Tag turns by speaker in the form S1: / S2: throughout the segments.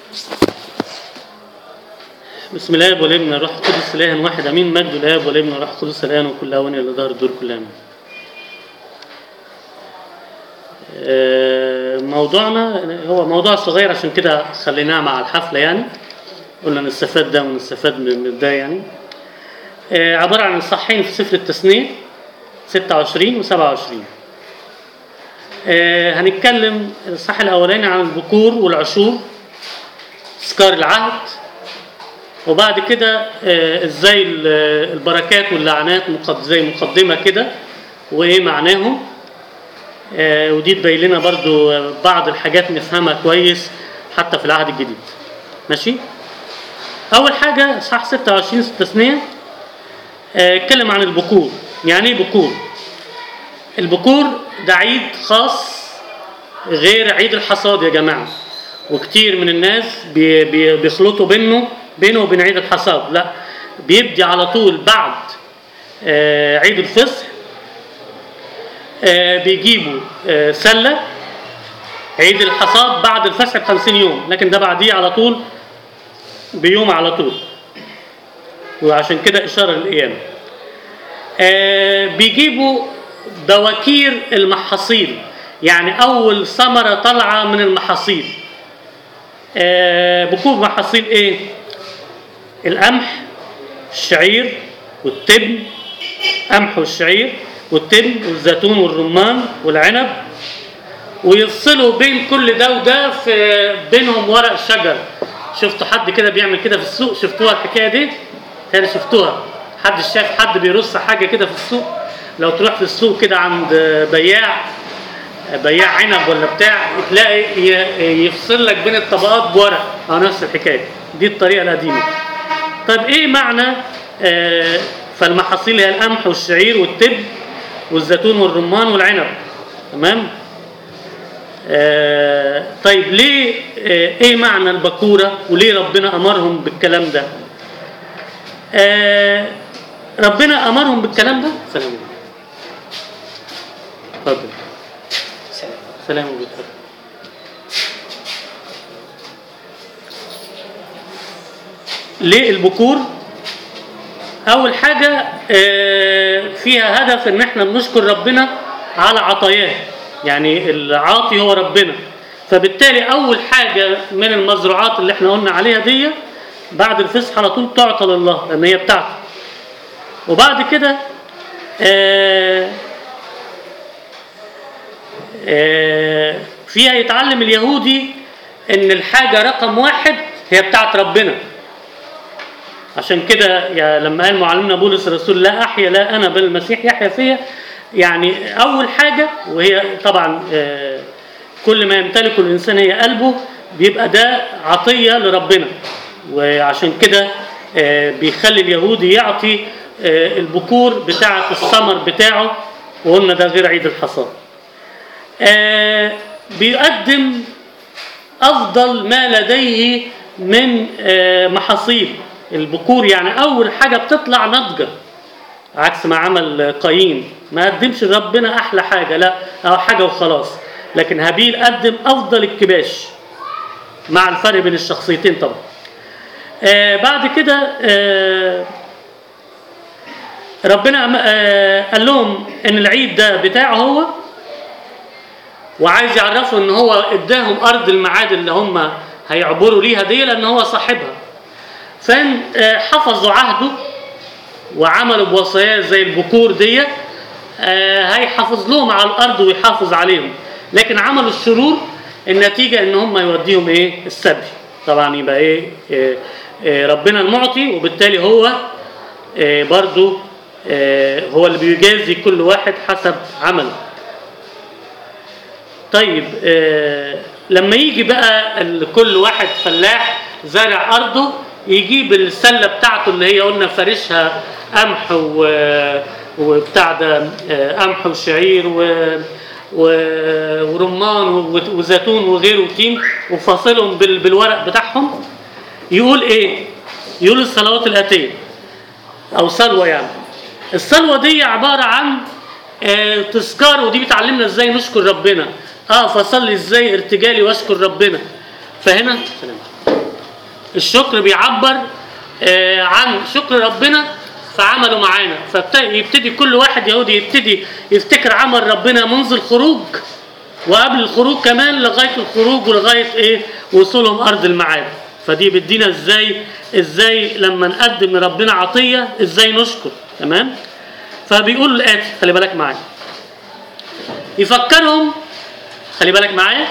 S1: بسم الله والابن الروح القدس اله واحد امين مجد الاب والابن الروح القدس الان وكل اوان الى دهر الدور كلها امين آه، موضوعنا هو موضوع صغير عشان كده خليناه مع الحفله يعني قلنا نستفاد ده ونستفاد من من ده يعني آه، عباره عن صحين في سفر التثنيه 26 و 27 آه، هنتكلم الصح الاولاني عن البكور والعشور تذكار العهد وبعد كده آه، ازاي ال- البركات واللعنات مقد- زي مقدمه كده وايه معناهم آه، ودي تبين لنا برضو آه، بعض الحاجات نفهمها كويس حتى في العهد الجديد ماشي اول حاجه صح 26 التثنيه آه، اتكلم عن البكور يعني ايه بكور البكور ده عيد خاص غير عيد الحصاد يا جماعه وكتير من الناس بي بي بيخلطوا بينه بينه وبين عيد الحصاد لا بيبدي على طول بعد آه، عيد الفصح آه، بيجيبوا آه، سله عيد الحصاد بعد الفصح ب 50 يوم لكن ده بعديه على طول بيوم على طول وعشان كده اشاره للقيامه آه، بيجيبوا بواكير المحاصيل يعني اول ثمره طالعه من المحاصيل آه، بكور محاصيل ايه القمح الشعير والتبن قمح والشعير والتبن والزيتون والرمان والعنب ويفصلوا بين كل ده وده في بينهم ورق شجر شفتوا حد كده بيعمل كده في السوق شفتوها الحكايه دي تاني شفتوها حد شاف حد بيرص حاجه كده في السوق لو تروح في السوق كده عند بياع بياع عنب ولا بتاع تلاقي ي- يفصل لك بين الطبقات بورق اه نفس الحكايه دي الطريقه القديمه طيب ايه معنى آه فالمحاصيل هي القمح والشعير والتب والزيتون والرمان والعنب تمام آه طيب ليه آه ايه معنى البكوره وليه ربنا امرهم بالكلام ده آه ربنا امرهم بالكلام ده سلام عليكم. اتفضل سلام عليكم ليه البكور اول حاجه آه، فيها هدف ان احنا بنشكر ربنا على عطاياه يعني العاطي هو ربنا فبالتالي اول حاجه من المزروعات اللي احنا قلنا عليها دي بعد الفصح على طول تعطى لله لان هي بتاعته وبعد كده آه، آه، فيها يتعلم اليهودي ان الحاجه رقم واحد هي بتاعت ربنا عشان كده يا لما قال معلمنا بولس الرسول لا احيا لا انا بل المسيح يحيا فيا يعني اول حاجه وهي طبعا آه، كل ما يمتلكه الانسان هي قلبه بيبقى ده عطيه لربنا وعشان كده آه، بيخلي اليهودي يعطي آه، البكور بتاعه الثمر بتاعه وقلنا ده غير عيد الحصاد آه، بيقدم افضل ما لديه من آه، محاصيل البكور يعني اول حاجه بتطلع ناضجه عكس ما عمل قايين ما قدمش لربنا احلى حاجه لا او حاجه وخلاص لكن هابيل قدم افضل الكباش مع الفرق بين الشخصيتين طبعا آه بعد كده آه ربنا أم- آه قال لهم ان العيد ده بتاعه هو وعايز يعرفوا ان هو اداهم ارض الميعاد اللي هم هيعبروا ليها دي لان هو صاحبها فان آه، حفظوا عهده وعملوا بوصاياه زي البكور دي آه، هيحافظ لهم على الارض ويحافظ عليهم لكن عملوا الشرور النتيجه ان هم يوديهم ايه السبي طبعا يبقى ايه آه، آه، ربنا المعطي وبالتالي هو آه، برضو آه، هو اللي بيجازي كل واحد حسب عمله طيب آه لما يجي بقى ال- كل واحد فلاح زارع ارضه يجيب السله بتاعته اللي هي قلنا فارشها قمح و- وبتاع ده آه، قمح وشعير و و- ورمان و- وزيتون وغيره وتين وفاصلهم بال- بالورق بتاعهم يقول ايه؟ يقول الصلوات الاتيه او صلوه يعني الصلوه دي عباره عن آه، تذكار ودي بتعلمنا ازاي نشكر ربنا اه فصلي ازاي ارتجالي واشكر ربنا فهنا سلام الشكر بيعبر آه، عن شكر ربنا فعمله معانا فيبتدي كل واحد يهودي يبتدي يفتكر عمل ربنا منذ الخروج وقبل الخروج كمان لغايه الخروج ولغايه ايه وصولهم ارض الميعاد فدي بتدينا ازاي ازاي لما نقدم لربنا عطيه ازاي نشكر تمام فبيقول الاتي خلي بالك معايا يفكرهم خلي بالك معايا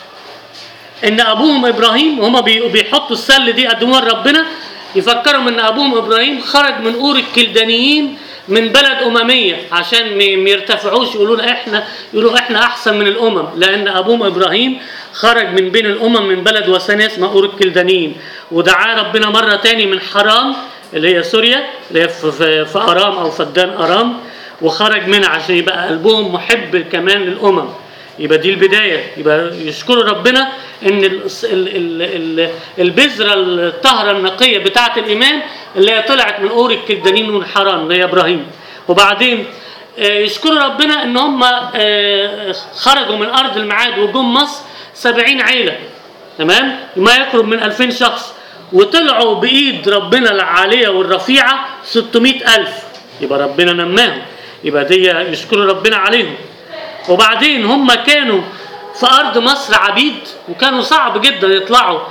S1: ان ابوهم ابراهيم وهما بي- بيحطوا السل دي يقدموها لربنا يفكرهم ان ابوهم ابراهيم خرج من اور الكلدانيين من بلد امميه عشان ما ما يرتفعوش يقولوا لا احنا يقولوا احنا احسن من الامم لان ابوهم ابراهيم خرج من بين الامم من بلد وثنيه اسمها اور الكلدانيين ودعاه ربنا مره تاني من حرام اللي هي سوريا اللي هي في, في, في ارام او فدان ارام وخرج منها عشان يبقى قلبهم محب كمان للامم يبقى دي البدايه يبقى يشكروا ربنا ان ال ال ال ال البذره الطاهره النقيه بتاعه الايمان اللي هي طلعت من اور الكلدانيين من حران اللي هي ابراهيم وبعدين آه، يشكروا ربنا ان هم آه، خرجوا من ارض الميعاد وجم مصر سبعين عيله تمام ما يقرب من 2000 شخص وطلعوا بايد ربنا العاليه والرفيعه 600 الف يبقى ربنا نماهم يبقى دي يشكروا ربنا عليهم وبعدين هم كانوا في ارض مصر عبيد وكانوا صعب جدا يطلعوا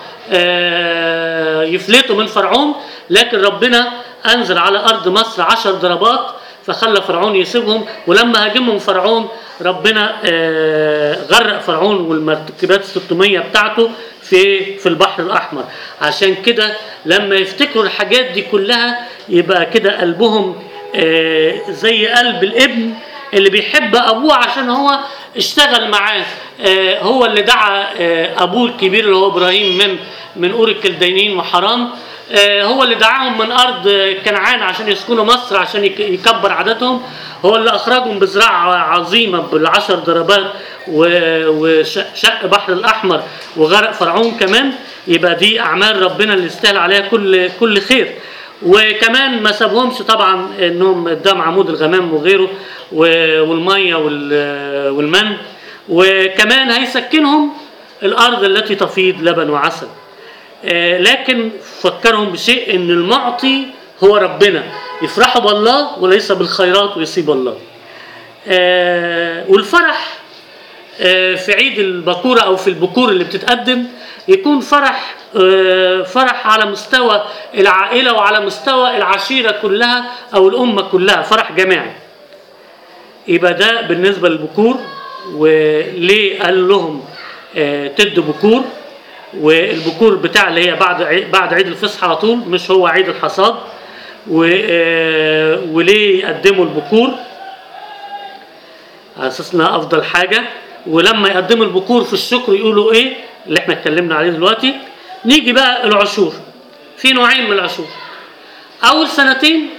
S1: آه، يفلتوا من فرعون لكن ربنا انزل على ارض مصر عشر ضربات فخلى فرعون يسيبهم ولما هاجمهم فرعون ربنا آه، غرق فرعون والمركبات 600 بتاعته في في البحر الاحمر عشان كده لما يفتكروا الحاجات دي كلها يبقى كده قلبهم آه، زي قلب الابن اللي بيحب ابوه عشان هو اشتغل معاه آه، هو اللي دعا آه، ابوه الكبير اللي هو ابراهيم من من اور الكلدانيين وحرام آه، هو اللي دعاهم من ارض كنعان عشان يسكنوا مصر عشان يك- يكبر عددهم هو اللي اخرجهم بزراعه عظيمه بالعشر ضربات و- وشق بحر الاحمر وغرق فرعون كمان يبقى دي اعمال ربنا اللي يستاهل عليها كل كل خير وكمان ما سابهمش طبعا انهم قدام عمود الغمام وغيره و- والميه وال- والمن وكمان هيسكنهم الارض التي تفيض لبن وعسل آه، لكن فكرهم بشيء ان المعطي هو ربنا يفرحوا بالله وليس بالخيرات ويصيب الله آه، والفرح آه، في عيد البكورة أو في البكور اللي بتتقدم يكون فرح آه، فرح على مستوى العائلة وعلى مستوى العشيرة كلها أو الأمة كلها فرح جماعي يبقى ده بالنسبة للبكور وليه قال لهم آه، تدوا بكور والبكور بتاع اللي هي بعد عي- بعد عيد الفصح على طول مش هو عيد الحصاد و- آه، وليه يقدموا البكور على اساس انها افضل حاجه ولما يقدموا البكور في الشكر يقولوا ايه اللي احنا اتكلمنا عليه دلوقتي نيجي بقى العشور في نوعين من العشور اول سنتين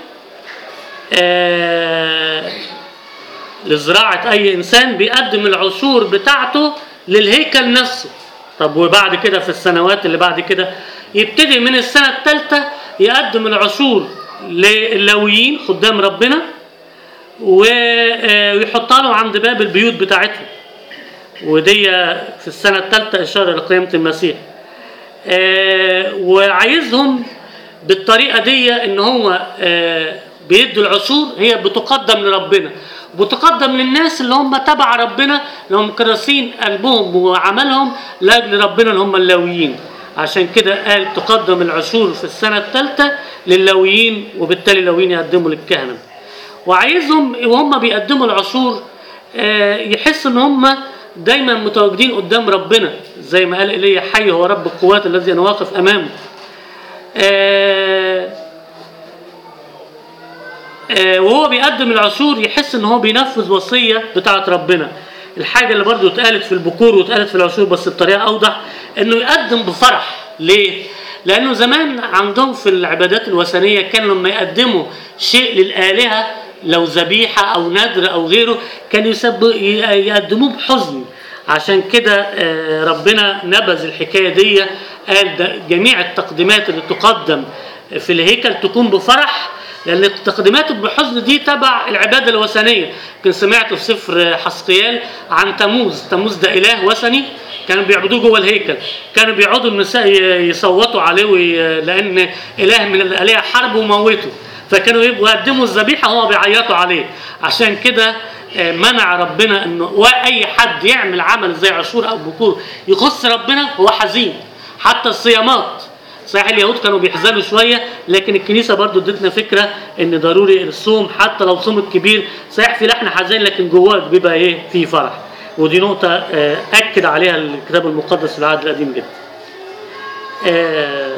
S1: آه لزراعه اي انسان بيقدم العشور بتاعته للهيكل نفسه طب وبعد كده في السنوات اللي بعد كده يبتدي من السنه الثالثه يقدم العشور للويين خدام ربنا و- آه، ويحطها له عند باب البيوت بتاعتهم ودي في السنة الثالثة إشارة لقيامة المسيح آه، وعايزهم بالطريقة دي إن هو آه، بيدوا العشور هي بتقدم لربنا وبتقدم للناس اللي هم تبع ربنا اللي هم كراسين قلبهم وعملهم لأجل ربنا اللي هم اللاويين عشان كده قال تقدم العشور في السنة الثالثة للاويين وبالتالي اللاويين يقدموا للكهنة وعايزهم وهم بيقدموا العشور آه، يحسوا ان هم دايما متواجدين قدام ربنا زي ما قال ايليا حي هو رب القوات الذي انا واقف امامه آه، آه، وهو بيقدم العشور يحس ان هو بينفذ وصيه بتاعه ربنا الحاجه اللي برضو اتقالت في البكور واتقالت في العشور بس بطريقه اوضح انه يقدم بفرح ليه لانه زمان عندهم في العبادات الوثنيه كان لما يقدموا شيء للالهه لو ذبيحه او نذر او غيره كانوا يسب- ي- يقدموه بحزن عشان كده آه، ربنا نبذ الحكايه دي قال ده جميع التقديمات اللي تقدم في الهيكل تكون بفرح لان التقديمات بحزن دي تبع العباده الوثنيه كنت سمعت في سفر حسقيال عن تموز تموز ده اله وثني كانوا بيعبدوه جوه الهيكل كانوا بيقعدوا النساء ي- يصوتوا عليه وي... لان اله من الالهه حرب وموته فكانوا يبقوا يقدموا الذبيحه وهو بيعيطوا عليه عشان كده آه، منع ربنا انه واي حد يعمل عمل زي عاشور او بكور يخص ربنا هو حزين حتى الصيامات صحيح اليهود كانوا بيحزنوا شويه لكن الكنيسه برضو ادتنا فكره ان ضروري الصوم حتى لو صوم الكبير صحيح في لحن حزين لكن جواه بيبقى ايه في فرح ودي نقطه آه، اكد عليها الكتاب المقدس في العهد القديم جدا آه،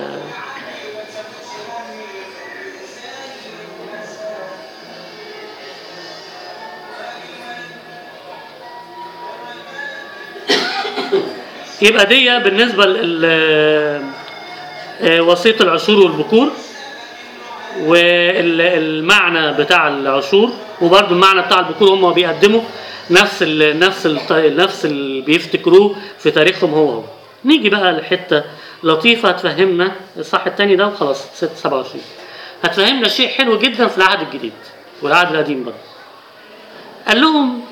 S1: يبقى دي بالنسبه لل آه، وصيه العشور والبكور والمعنى بتاع العشور وبرده المعنى بتاع البكور هم بيقدموا نفس ال نفس ال نفس اللي بيفتكروه في تاريخهم هو هو نيجي بقى لحته لطيفه هتفهمنا الصح الثاني ده وخلاص 6 27 هتفهمنا شيء حلو جدا في العهد الجديد والعهد القديم برضه قال لهم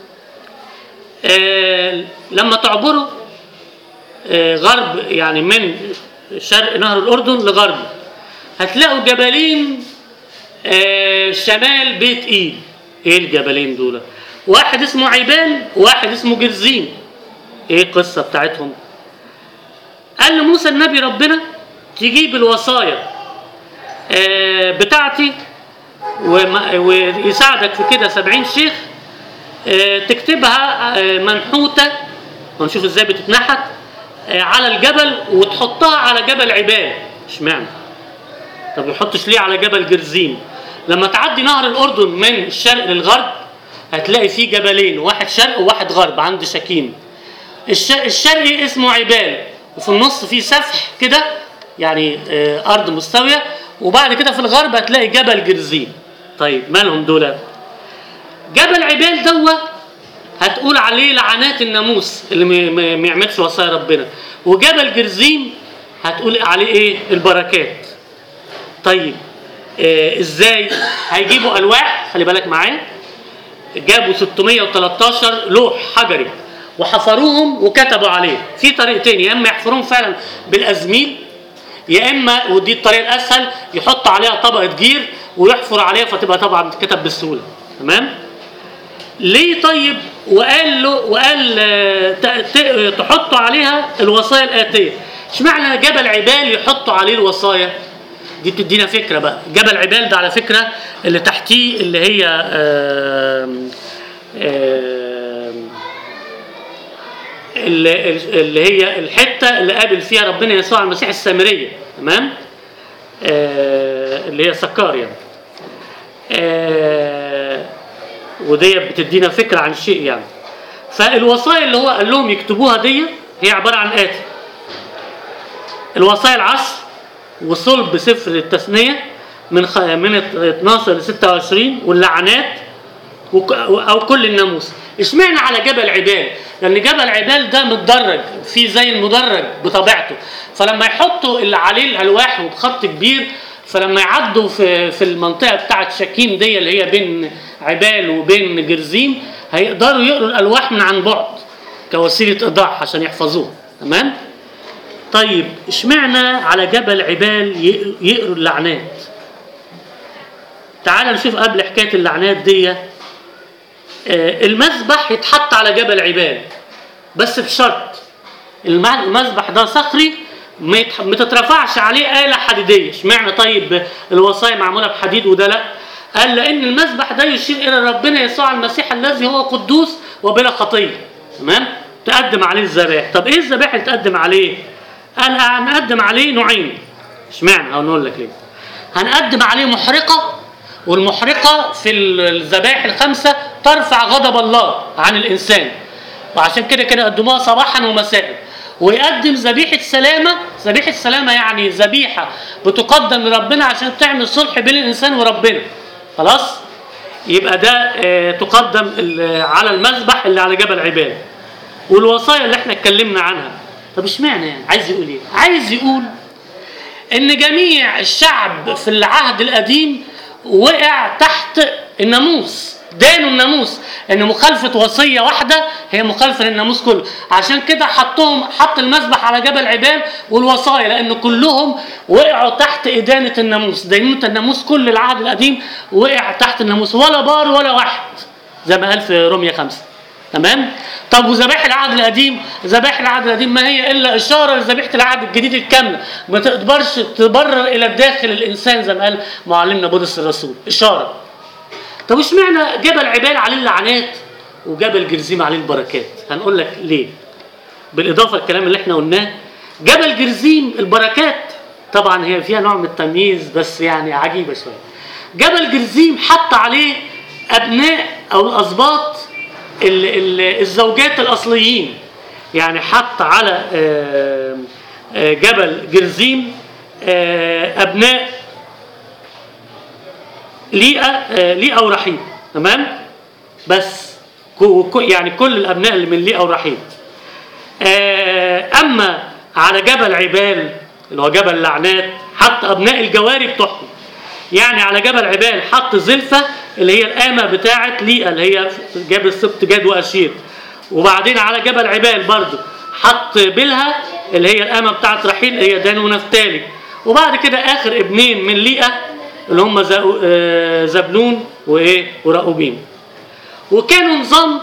S1: آه لما تعبروا آه غرب يعني من شرق نهر الاردن لغرب هتلاقوا جبلين آه شمال بيت ايل ايه الجبلين دول واحد اسمه عيبال وواحد اسمه جرزين ايه القصه بتاعتهم قال لموسى النبي ربنا تجيب الوصايا آه بتاعتي وما- ويساعدك في كده سبعين شيخ آه، تكتبها آه، منحوتة ونشوف ازاي بتتنحت آه، على الجبل وتحطها على جبل عبال اشمعنى طب يحطش ليه على جبل جرزين لما تعدي نهر الاردن من الشرق للغرب هتلاقي فيه جبلين واحد شرق وواحد غرب عند شكيم الش- الشرقي اسمه عبال وفي النص فيه سفح كده يعني آه، ارض مستويه وبعد كده في الغرب هتلاقي جبل جرزين طيب مالهم دول جبل عبال دوا هتقول عليه لعنات الناموس اللي ما- ما ما يعملش وصايا ربنا وجبل جرزيم هتقول عليه ايه البركات طيب آه ازاي هيجيبوا الواح خلي بالك معايا جابوا 613 لوح حجري وحفروهم وكتبوا عليه في طريقتين يا اما يحفروهم فعلا بالازميل يا اما ودي الطريقه الاسهل يحط عليها طبقه جير ويحفر عليها فتبقى طبعا بتتكتب بسهوله تمام ليه طيب وقال له وقال آه، ت- ت- تحطوا عليها الوصايا الاتيه اشمعنى جبل عبال يحطوا عليه الوصايا دي بتدينا فكره بقى جبل عبال ده على فكره اللي تحتيه اللي هي آم، آم، اللي, اللي هي الحته اللي قابل فيها ربنا يسوع المسيح السامريه تمام آه، اللي هي سكار يعني آه، ودي بتدينا فكره عن شيء يعني فالوصايا اللي هو قال لهم يكتبوها دي هي عباره عن اتي الوصايا العشر وصلب سفر التثنيه من خ... من 12 ل 26 واللعنات وك... او كل الناموس اشمعنى على جبل عبال لان جبل عبال ده متدرج فيه زي المدرج بطبيعته فلما يحطوا اللي عليه الالواح وبخط كبير فلما يعدوا في في المنطقه بتاعه شكيم دي اللي هي بين عبال وبين جرزيم هيقدروا يقروا الالواح من عن بعد كوسيله ايضاح عشان يحفظوها تمام طيب اشمعنى على جبل عبال يق- يقروا اللعنات تعال نشوف قبل حكايه اللعنات دي آه، المذبح يتحط على جبل عبال بس بشرط المع- المذبح ده صخري ما يتح- ما تترفعش عليه آلة حديدية اشمعنى طيب الوصايا معمولة بحديد وده لا قال لأن المذبح ده يشير إلى ربنا يسوع المسيح الذي هو قدوس وبلا خطية تمام تقدم عليه الذبائح طب ايه الذبائح اللي تقدم عليه قال هنقدم عليه نوعين اشمعنى هنقول لك ليه هنقدم عليه محرقة والمحرقة في الذبائح الخمسة ترفع غضب الله عن الإنسان وعشان كده كده قدموها صباحا ومساء ويقدم ذبيحة سلامة ذبيحة سلامة يعني ذبيحة بتقدم لربنا عشان تعمل صلح بين الإنسان وربنا خلاص يبقى ده آه، تقدم ال- على المذبح اللي على جبل عباد والوصايا اللي احنا اتكلمنا عنها طب اشمعنى يعني عايز يقول ايه عايز يقول ان جميع الشعب في العهد القديم وقع تحت الناموس دانوا الناموس ان مخالفه وصيه واحده هي مخالفه للناموس كله عشان كده حطهم حط المذبح على جبل عبال والوصايا لان كلهم وقعوا تحت ادانه الناموس دينونه الناموس كل العهد القديم وقع تحت الناموس ولا بار ولا واحد زي ما قال في رومية خمسة تمام طب وذبائح العهد القديم ذبائح العهد القديم ما هي الا اشاره لذبيحه العهد الجديد الكامله ما تقدرش تبرر الى الداخل الانسان زي ما قال معلمنا بولس الرسول اشاره طب اشمعنى جبل عبال عليه اللعنات وجبل جرزيم عليه البركات هنقول لك ليه بالاضافه للكلام اللي احنا قلناه جبل جرزيم البركات طبعا هي فيها نوع من التمييز بس يعني عجيبه شويه جبل جرزيم حط عليه ابناء او الاسباط ال- ال- الزوجات الاصليين يعني حط على آه، آه، جبل جرزيم آه، ابناء ليئة آه، ليئة ورحيل تمام بس كو- كو- يعني كل الابناء اللي من ليئة ورحيل آه، اما على جبل عبال اللي هو جبل لعنات حط ابناء الجواري بتوعهم يعني على جبل عبال حط زلفة اللي هي القامة بتاعة ليئة اللي هي جبل سبط جاد وأشير وبعدين على جبل عبال برضو حط بلها اللي هي القامة بتاعة رحيل اللي هي دان ونفتالي وبعد كده آخر ابنين من ليئة اللي هم زا- آه، زبلون وإيه ورأوبيم وكانوا نظام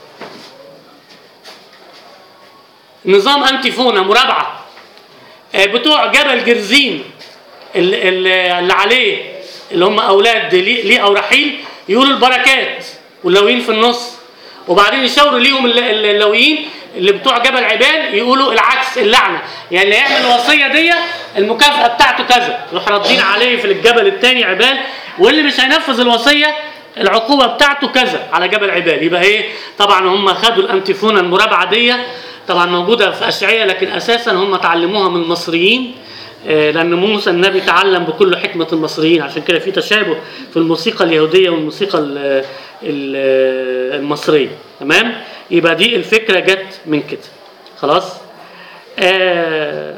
S1: نظام أنتيفونا مرابعة آه، بتوع جبل جرزين اللي, اللي اللي عليه اللي هم اولاد لي لي او رحيل يقولوا البركات واللويين في النص وبعدين يشاوروا ليهم الل- الل- اللويين اللي بتوع جبل عبال يقولوا العكس اللعنه يعني اللي يعمل الوصيه دي المكافاه بتاعته كذا يروح ردين عليه في الجبل الثاني عبال واللي مش هينفذ الوصيه العقوبه بتاعته كذا على جبل عبال يبقى ايه طبعا هم خدوا الانتيفونه المرابعه دي طبعا موجوده في اشعياء لكن اساسا هم اتعلموها من المصريين آه، لأن موسى النبي تعلم بكل حكمة المصريين عشان كده في تشابه في الموسيقى اليهودية والموسيقى ال- ال- المصرية تمام يبقى دي الفكرة جت من كده خلاص آه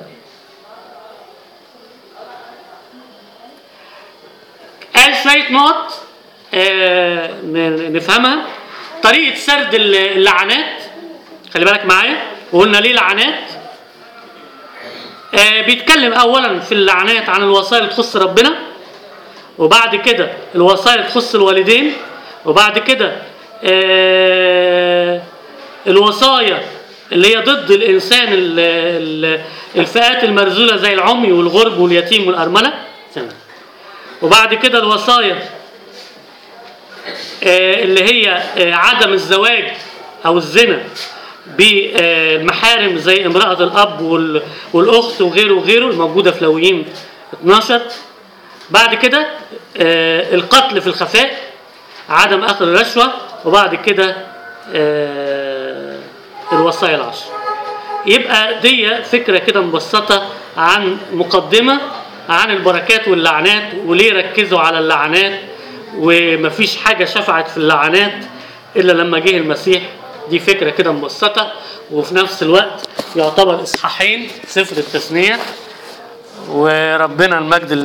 S1: قال شوية نقط آه ن- نفهمها طريقة سرد اللعنات خلي بالك معايا وقلنا ليه لعنات آه، بيتكلم اولا في اللعنات عن الوصايا اللي تخص ربنا وبعد كده الوصايا اللي تخص الوالدين وبعد كده آه، الوصايا اللي هي ضد الانسان ال- ال- الفئات المرذوله زي العمي والغرب واليتيم والارمله تمام. وبعد كده الوصايا آه، اللي هي آه، عدم الزواج او الزنا بالمحارم زي امرأة الأب وال- والأخت وغيره وغيره الموجودة في لويين 12 بعد كده آه، القتل في الخفاء عدم أخذ الرشوة وبعد كده آه، الوصايا العشر يبقى دي فكرة كده مبسطة عن مقدمة عن البركات واللعنات وليه ركزوا على اللعنات ومفيش حاجة شفعت في اللعنات إلا لما جه المسيح دي فكرة كده مبسطة وفي نفس الوقت يعتبر إصحاحين سفر التثنية وربنا المجد اللي